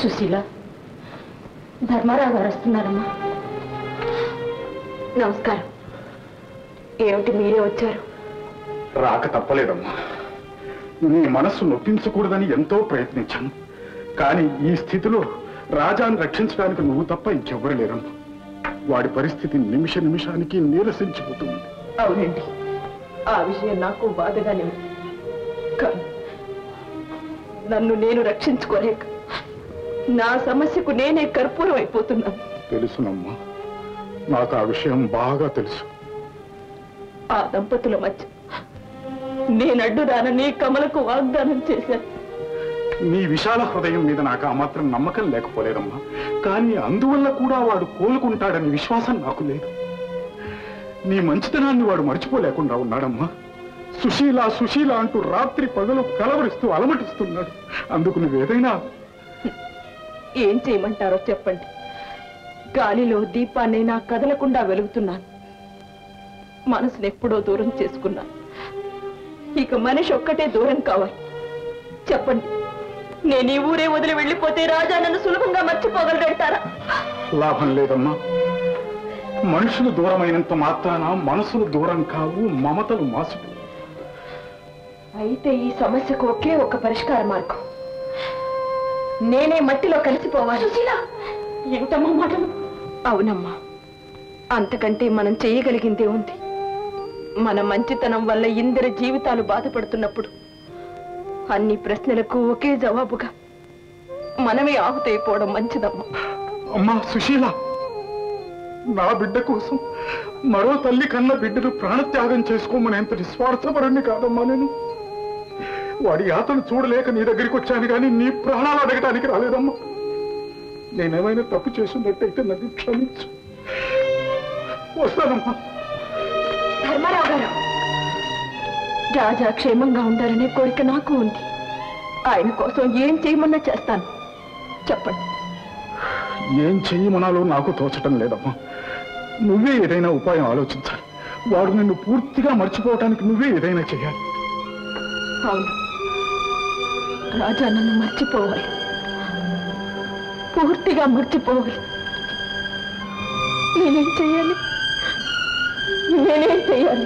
సుశీల ధర్మారావు గారు వస్తున్నారమ్మా నమస్కారం ఏమిటి మీరే వచ్చారు రాక తప్పలేదమ్మా నీ మనస్సు నొప్పించకూడదని ఎంతో ప్రయత్నించాను కానీ ఈ స్థితిలో రాజాను రక్షించడానికి నువ్వు తప్ప ఇంకెవ్వరు లేరమ్మా వాడి పరిస్థితి నిమిష నిమిషానికి నీరసించిపోతుంది అవునండి ఆ విషయం నాకు బాధగానే ఉంది కానీ నన్ను నేను రక్షించుకోలేక నా సమస్యకు నేనే కర్పూరం అయిపోతున్నాను తెలుసునమ్మా నాకు ఆ విషయం బాగా తెలుసు ఆ దంపతుల మధ్య నేను అడ్డురానని కమలకు వాగ్దానం చేశాను నీ విశాల హృదయం మీద నాకు ఆ మాత్రం నమ్మకం లేకపోలేదమ్మా కానీ అందువల్ల కూడా వాడు కోలుకుంటాడని విశ్వాసం నాకు లేదు నీ మంచితనాన్ని వాడు మర్చిపోలేకుండా ఉన్నాడమ్మా సుశీల సుశీల అంటూ రాత్రి పగలు కలవరిస్తూ అలమటిస్తున్నాడు అందుకు నువ్వేదైనా ఏం చేయమంటారో చెప్పండి గాలిలో దీపాన్ని నా కదలకుండా వెలుగుతున్నాను మనసును ఎప్పుడో దూరం చేసుకున్నాను ఇక మనిషి ఒక్కటే దూరం కావాలి చెప్పండి నేను ఈ ఊరే వదిలి వెళ్ళిపోతే రాజా నన్ను సులభంగా మర్చిపోగలరంటారా లాభం లేదమ్మా మనుషులు దూరమైనంత మాత్రాన మనసులు దూరం కావు మమతలు మాసుకు అయితే ఈ సమస్యకు ఒకే ఒక పరిష్కార మార్గం నేనే మట్టిలో కలిసిపోవాలి ఏమిటమ్మా మాటలు అవునమ్మా అంతకంటే మనం చేయగలిగిందే ఉంది మన మంచితనం వల్ల ఇందరి జీవితాలు బాధపడుతున్నప్పుడు అన్ని ప్రశ్నలకు ఒకే జవాబుగా మనమే ఆహుతైపోవడం మంచిదమ్మా అమ్మా సుశీల నా బిడ్డ కోసం మరో తల్లి కన్న బిడ్డను ప్రాణత్యాగం చేసుకోమనేంత నిస్వార్థపరుణ్ణి కాదమ్మా నేను వాడి యాతను చూడలేక నీ దగ్గరికి వచ్చాను కానీ నీ ప్రాణాలు అడగడానికి రాలేదమ్మా నేనేమైనా తప్పు చేసినట్టయితే నన్ను క్షమించు వస్తానమ్మా ధర్మారావు గారు రాజా క్షేమంగా ఉండాలనే కోరిక నాకు ఉంది ఆయన కోసం ఏం చేయమన్నా చేస్తాను చెప్పండి ఏం చెయ్యమనాలో నాకు తోచటం లేదమ్మా నువ్వే ఏదైనా ఉపాయం ఆలోచించాలి వాడు నిన్ను పూర్తిగా మర్చిపోవటానికి నువ్వే ఏదైనా చేయాలి అవును రాజా నన్ను మర్చిపోవాలి పూర్తిగా మర్చిపోవాలి నేనేం చెయ్యాలి నేనేం చెయ్యాలి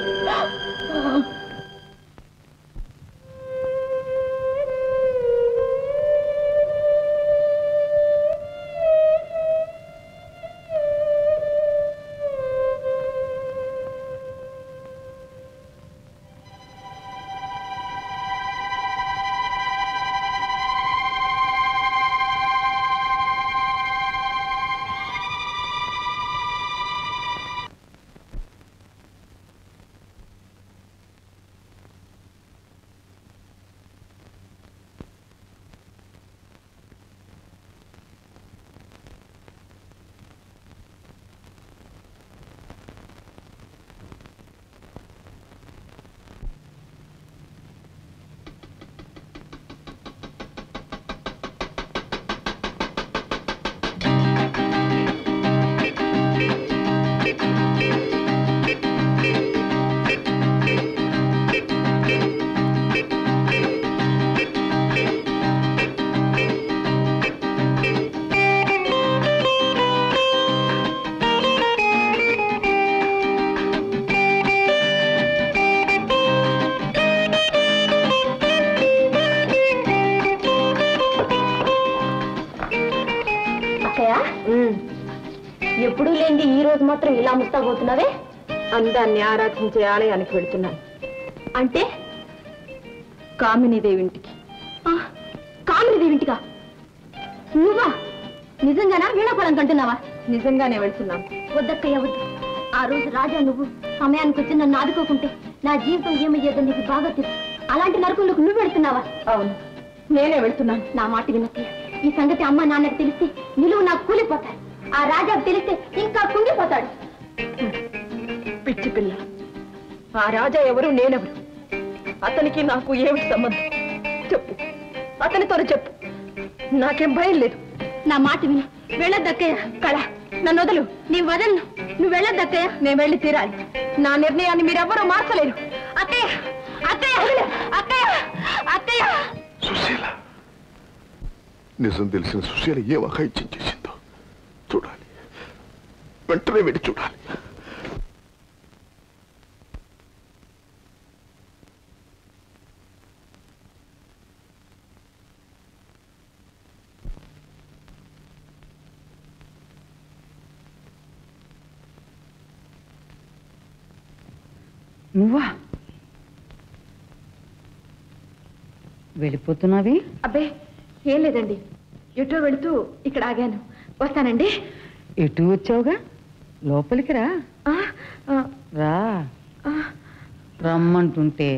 అక్కయ్య ఎప్పుడు లేని ఈ రోజు మాత్రం ఇలా ముస్తాబోతున్నావే అందాన్ని ఆరాధించే ఆలయానికి వెళ్తున్నాను అంటే కామినీదేవింటికి ఆ, కామిని దేవింటిగా నువ్వా నిజంగానా వీణాపడం కంటున్నావా నిజంగానే వెళ్తున్నాను వద్దక్కయ్య వద్దు ఆ రోజు రాజా నువ్వు సమయానికి వచ్చి నన్ను ఆదుకోకుంటే నా జీవితం ఏమయ్యేదో నీకు బాగా తెలుసు అలాంటి నరకంలోకి నువ్వు వెళ్తున్నావా అవును నేనే వెళ్తున్నాను నా మాట వినక్కయ్య ఈ సంగతి అమ్మ నాన్నకు తెలిస్తే నిలువు నాకు కూలిపోతాడు ఆ రాజాకు తెలిస్తే ఇంకా కుంగిపోతాడు పిచ్చి పిల్ల ఆ రాజా ఎవరు నేనెవరు అతనికి నాకు ఏమిటి సంబంధం చెప్పు అతనితో చెప్పు నాకేం భయం లేదు నా మాట విను వెళ్ళొద్దక్కయ్య కళ నన్ను వదలు నీ వదలను నువ్వు వెళ్ళొద్దక్కయ్య నేను వెళ్ళి తీరాలి నా నిర్ణయాన్ని మీరెవ్వరూ మార్చలేరు అత్తయ్య అత్తయ్య అత్తయ్య అత్తయ్య సుశీల నిజం తెలిసిన సుశీల ఏ వకాయిత్యం చేసిందో చూడాలి వెంటనే వెళ్ళి చూడాలి నువ్వా వెళ్ళిపోతున్నావి అబ్బే ఏం లేదండి ఎటో వెళుతూ ఇక్కడ ఆగాను వస్తానండి ఎటు వచ్చావుగా లోపలికి రా ఆ, ఆ, రా ఆ. రమ్మంటుంటే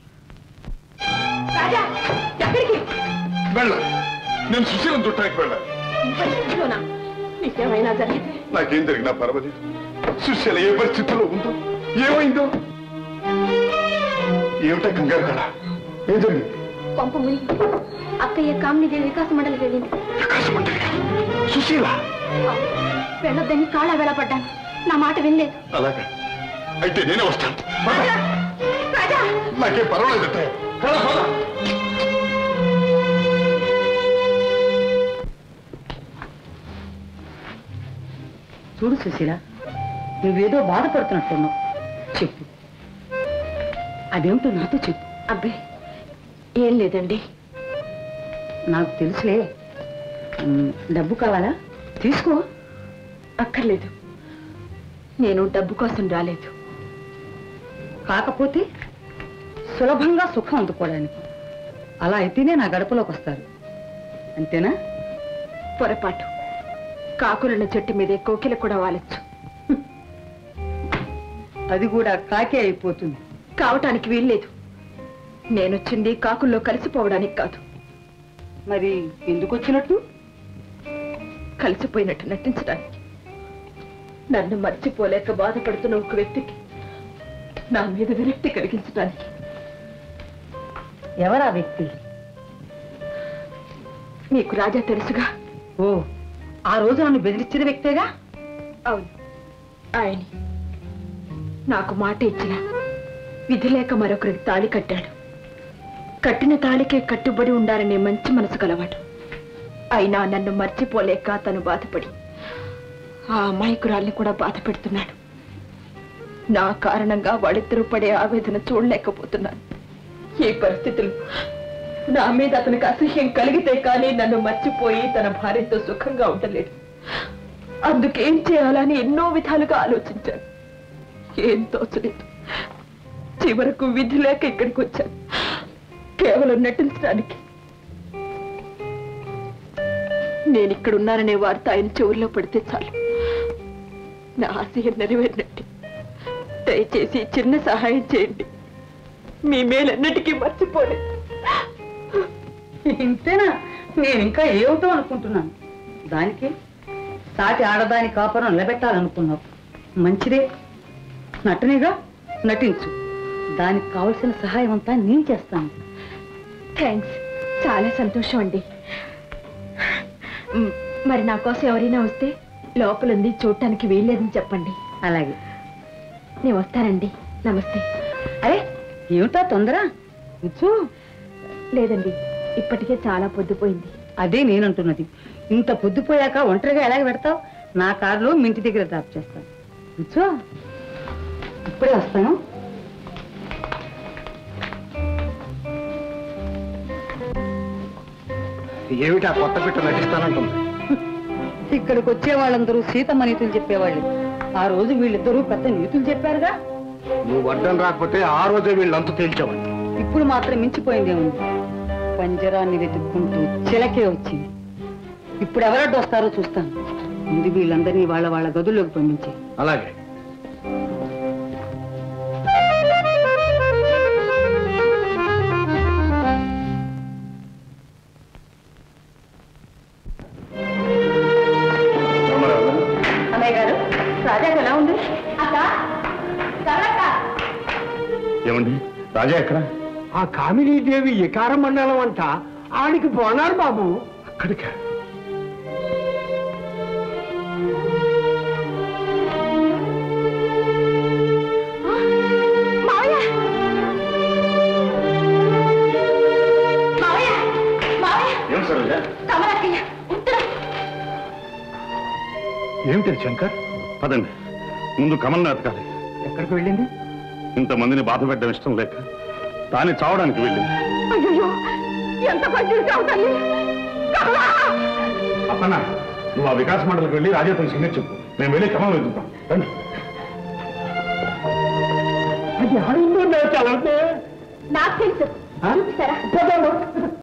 రాజా ఎక్కడికి వెళ్ళాలి నేను సుశీలను చుట్టానికి వెళ్ళాలి ఈ పరిస్థితిలోనా నీకేమైనా జరిగితే నాకేం జరిగినా పర్వాలేదు సుశీల ఏ పరిస్థితిలో ఉందో ఏమైందో ఏమిటా కంగారు కదా ఏం జరిగింది కొంప మునిగి అక్కయ్య కామినిదేవి వికాస మండలికి వెళ్ళింది ప్రకాశం అంటే సుశీల వెళ్ళొద్దని కాళ్ళ వేళపడ్డాను నా మాట వినలేదు అలాగా అయితే నేనే వస్తాను పద. రాజా నాకేం పర్వాలేదు అత్తయ్య. పద, పద. చూడు సుశీల నువ్వేదో బాధపడుతున్నట్టున్నావు చెప్పు అదేమిటో నాతో చెప్పు అబ్బే ఏం లేదండి నాకు తెలుసులే ఉమ్, డబ్బు కావాలా తీసుకో అక్కర్లేదు నేను డబ్బు కోసం రాలేదు కాకపోతే సులభంగా సుఖం అందుకోవడానికి అలా అయితేనే నా గడపలోకి వస్తారు అంతేనా పొరపాటు కాకులున్న చెట్టు మీదే కోకిల కూడా వాలొచ్చు అది కూడా కాకే అయిపోతుంది కావటానికి వీల్లేదు నేనొచ్చింది కాకుల్లో కలిసిపోవడానికి కాదు మరి ఎందుకు వచ్చినట్టు కలిసిపోయినట్టు నటించడానికి నన్ను మర్చిపోలేక బాధపడుతున్న ఒక వ్యక్తికి నా మీద విరక్తి కలిగించడానికి ఎవరా వ్యక్తి నీకు రాజా తెలుసుగా ఓ ఆ రోజు నన్ను బెదిరించిన వ్యక్తేగా అవును ఆయన నాకు మాట ఇచ్చిన విధి లేక మరొకరికి తాళి కట్టాడు కట్టిన తాళికే కట్టుబడి ఉండాలనే మంచి మనసు గలవాడు అయినా నన్ను మర్చిపోలేక తను బాధపడి ఆ అమాయకురాల్ని కూడా బాధ పెడుతున్నాడు నా కారణంగా వాళ్ళిద్దరూ పడే ఆవేదన చూడలేకపోతున్నాను ఈ పరిస్థితులు నా మీద అతనికి అసహ్యం కలిగితే కానీ నన్ను మర్చిపోయి తన భార్యతో సుఖంగా ఉండలేడు అందుకేం చేయాలని ఎన్నో విధాలుగా ఆలోచించాను ఏం తోచలేదు చివరకు విధి లేక ఇక్కడికి వచ్చాను కేవలం నటించడానికి నేను ఇక్కడ ఉన్నాననే వార్త ఆయన చెవుల్లో పడితే చాలు నా ఆశయం నెరవేరినట్టు దయచేసి ఈ చిన్న సహాయం చేయండి మీ మేలన్నిటికీ మర్చిపోలేదు ఇంతేనా నేను ఇంకా ఏమిటో అనుకుంటున్నాను దానికి సాటి ఆడదాని కాపురం నిలబెట్టాలనుకున్నావు మంచిదే నటనిగా నటించు దానికి కావలసిన సహాయం అంతా నేను చేస్తాను థ్యాంక్స్ చాలా సంతోషం అండి మ్, మరి నా కోసం ఎవరైనా వస్తే లోపలుంది చూడటానికి వీల్లేదని చెప్పండి అలాగే నేను వస్తానండి నమస్తే అరే ఏమిటా తొందర కూర్చో లేదండి ఇప్పటికే చాలా పొద్దుపోయింది అదే నేనంటున్నది ఇంత పొద్దుపోయాక ఒంటరిగా ఎలాగ పెడతావు నా కారులో మీ ఇంటి దగ్గర డ్రాప్ చేస్తాను కూర్చో ఇప్పుడే వస్తాను ఏమిటా కొత్త పిట్ట నటిస్తానంటుంది ఇక్కడికి వచ్చే వాళ్ళందరూ సీతమ్మ నీతులు చెప్పేవాళ్ళు ఆ రోజు వీళ్ళిద్దరూ పెద్ద నీతులు చెప్పారుగా నువ్వు అడ్డం రాకపోతే ఆ రోజే వీళ్ళంతా తేల్చావు ఇప్పుడు మాత్రం మించిపోయిందేముంది పంజరాన్ని వెతుక్కుంటూ చిలకే వచ్చింది ఇప్పుడు ఎవరడ్డు వస్తారో చూస్తాను ముందు వీళ్ళందరినీ వాళ్ళ వాళ్ళ గదుల్లోకి పంపించే అలాగే అన్నయ్య గారు రాజా ఎలా ఉంది అక్క సరళక్క ఏమండి రాజా ఎక్కడ ఆ కామినీదేవి ఇకార మండలం అంట ఆడికి పోనారు బాబు అక్కడికా మావయ్య మావయ్య మావయ్య ఏం సరోజ కమలక్కయ్య ఉత్తరం ఏమిటి శంకర్ పదండి ముందు కమల్ని ఎతకాలి ఎక్కడికి వెళ్ళింది ఇంతమందిని బాధ పెట్టడం ఇష్టం లేక తాను చావడానికి వెళ్ళింది అయ్యో ఎంత పని చేశావు తల్లి కమలా! అప్పన్న నువ్వు ఆ వికాస్ మండలికి వెళ్ళి రాజాతో సంగతి చెప్పు మేము వెళ్ళి కమల్ వెతుకుతాం రండి అది ఆడిందో లేచాలంటే నాకు తెలుసు చూపిస్తారా